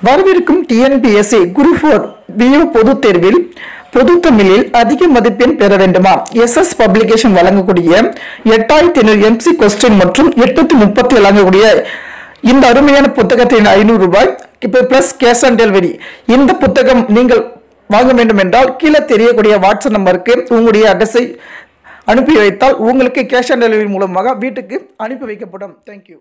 வரவிருக்கும் டிஎன்பிஎஸ்சி குரு four PO பொதுத் தேர்வில் பொது தமிழில் அதிக மதிப்பெண் பெற வேண்டுமா எஸ்எஸ் பப்ளிகேஷன் வழங்கக்கூடிய எட்டாயிரத்தி ஐநூறு எம்சி கொஸ்டின் மற்றும் எட்நூத்தி முப்பத்தி வழங்கக்கூடிய இந்த அருமையான புத்தகத்தின் ஐநூறு ரூபாய் இப்போ பிளஸ் கேஷ் ஆன் டெலிவரி இந்த புத்தகம் நீங்கள் வாங்க வேண்டும் என்றால் கீழே தெரியக்கூடிய வாட்ஸ்அப் நம்பருக்கு உங்களுடைய அட்ரஸை அனுப்பி வைத்தால் உங்களுக்கு கேஷ் ஆன் டெலிவரி மூலமாக வீட்டுக்கு அனுப்பி வைக்கப்படும் thank you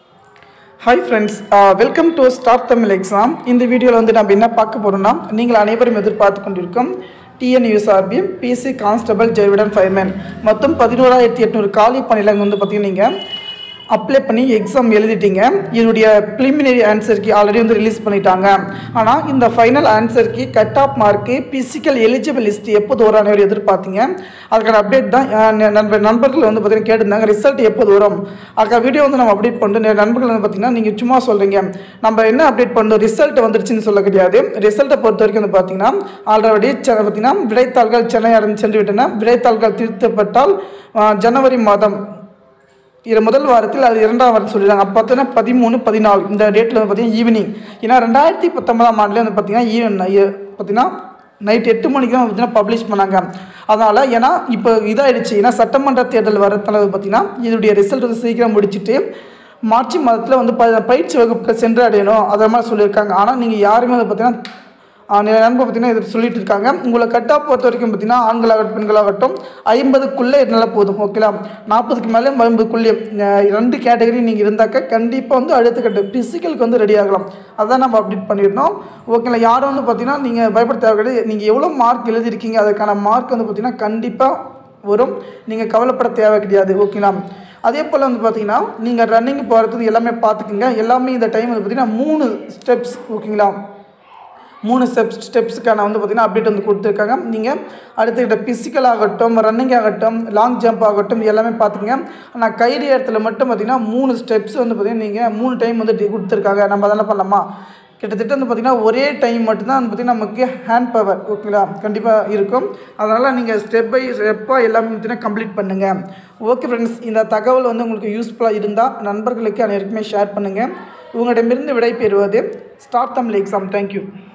hi friends welcome to star Tamil exam இந்த வீடியோவில் வந்து நம்ம என்ன பார்க்க போகிறோம்னா நீங்கள் அனைவரும் எதிர்பார்த்து கொண்டிருக்கும் TNUSRB PC constable jail warden fireman மொத்தம் பதினோராயிரத்தி எட்நூறு காலி பணியிடங்கள் வந்து பார்த்தீங்கன்னா நீங்கள் அப்ளை பண்ணி எக்ஸாம் எழுதிட்டீங்க இதனுடைய ப்ரிலிமினரி ஆன்சருக்கு ஆல்ரெடி வந்து ரிலீஸ் பண்ணிட்டாங்க ஆனால் இந்த ஃபைனல் ஆன்சருக்கு cut off mark physical eligible list எப்போது வரும் அனைவரும் எதிர்பார்த்தீங்க அதுக்கான அப்டேட் தான் அஹ், ந- நண்பர் நண்பர்கள் வந்து பார்த்தீங்கன்னா கேட்டிருந்தாங்க ரிசல்ட் எப்போது வரும் அதுக்காக வீடியோ வந்து நம்ம அப்டேட் பண்ணிட்டு நிறைய நண்பர்கள் வந்து பார்த்தீங்கன்னா நீங்கள் சும்மா சொல்கிறீங்க நம்ம என்ன அப்டேட் பண்ணோம் ரிசல்ட் வந்துருச்சுன்னு சொல்ல கிடையாது ரிசல்ட்டை பொறுத்த வரைக்கும் வந்து பார்த்தீங்கன்னா ஆல்ரெடி பார்த்தீங்கன்னா விடைத்தாள்கள் சென்னை அடைந்து சென்று விட்டன விடைத்தாள்கள் திருத்தப்பட்டால் அஹ், ஜனவரி மாதம் இது முதல் வாரத்தில் அது இரண்டாம் வாரம் சொல்லிடுறாங்க அப்போ பார்த்தீங்கன்னா பதிமூணு பதினாலு இந்த டேட்டில் வந்து பார்த்தீங்கன்னா ஈவினிங் ஏன்னா ரெண்டாயிரத்தி பத்தொன்பதாம் ஆண்டுல வந்து பார்த்தீங்கன்னா ஈவன் பார்த்தீங்கன்னா நைட் எட்டு மணிக்கு தான் பார்த்தீங்கன்னா பப்ளிஷ் பண்ணாங்க அதனால் ஏன்னா இப்போ இதாகிடுச்சு ஏன்னா சட்டமன்ற தேர்தல் வரத்தால வந்து பார்த்தீங்கன்னா இதனுடைய ரிசல்ட் வந்து சீக்கிரம் முடிச்சுட்டு மார்ச் மாதத்தில் வந்து ப பயிற்சி வகுப்புக்கு சென்று அடையணும் அதை மாதிரி சொல்லியிருக்காங்க ஆனால் நீங்கள் யாருமே வந்து பார்த்தீங்கன்னா ஆஹ் நிறைய நண்பர் பார்த்தீங்கன்னா இது சொல்லிட்டு இருக்காங்க உங்களை கட்டாக பொறுத்த வரைக்கும் பார்த்தீங்கன்னா ஆண்களாகட்டும் பெண்களாகட்டும் ஐம்பதுக்குள்ளே இருந்தாலும் போதும் ஓகேலா நாற்பதுக்கு மேலே ஐம்பதுக்குள்ளே அஹ் ரெண்டு கேட்டகரி நீங்கள் இருந்தாக்க கண்டிப்பாக வந்து அடுத்த கட்ட ஃபிசிக்கலுக்கு வந்து ரெடி ஆகலாம் அதான் நம்ம அப்டேட் பண்ணியிருந்தோம் ஓகேங்களா யாரும் வந்து பார்த்தீங்கன்னா நீங்கள் பயப்பட தேவை கிடையாது நீங்கள் எவ்வளோ மார்க் எழுதியிருக்கீங்க அதுக்கான மார்க் வந்து பார்த்தீங்கன்னா கண்டிப்பாக வரும் நீங்கள் கவலைப்பட தேவை கிடையாது ஓகேங்களா அதே போல் வந்து பார்த்தீங்கன்னா நீங்கள் ரன்னிங் போகிறதுக்கு எல்லாமே பார்த்துக்குங்க எல்லாமே இந்த டைம் வந்து பார்த்தீங்கன்னா மூணு ஸ்டெப்ஸ் ஓகேங்களா மூணு ஸ்டெப்ஸ் ஸ்டெப்ஸுக்கான வந்து பார்த்திங்கன்னா அப்டேட் வந்து கொடுத்துருக்காங்க நீங்கள் அடுத்துக்கிட்ட பிசிக்கல் ஆகட்டும் ரன்னிங் ஆகட்டும் லாங் ஜம்ப் ஆகட்டும் இது எல்லாமே பார்த்துங்க ஆனால் கைடி இடத்துல மட்டும் பார்த்திங்கன்னா மூணு ஸ்டெப்ஸ் வந்து பார்த்திங்கன்னா நீங்கள் மூணு டைம் வந்து டி- கொடுத்துருக்காங்க நம்ம அதெல்லாம் பண்ணலாமா கிட்டத்தட்ட வந்து பார்த்திங்கன்னா ஒரே டைம் மட்டும்தான் வந்து பார்த்திங்கன்னா நமக்கு ஹேண்ட் பவர் ஓகேங்களா கண்டிப்பாக இருக்கும் அதனால் நீங்கள் ஸ்டெப் பை ஸ்டெப்பாக எல்லாமே பார்த்திங்கன்னா கம்ப்ளீட் பண்ணுங்கள் ஓகே ஃப்ரெண்ட்ஸ் இந்த தகவல் வந்து உங்களுக்கு யூஸ்ஃபுல்லாக இருந்தால் நண்பர்களுக்கு அனைவருக்குமே ஷேர் பண்ணுங்கள் உங்களிடமிருந்து விடை பெறுவது ஸ்டார்ட் தமிழ் எக்ஸாம் தேங்க்யூ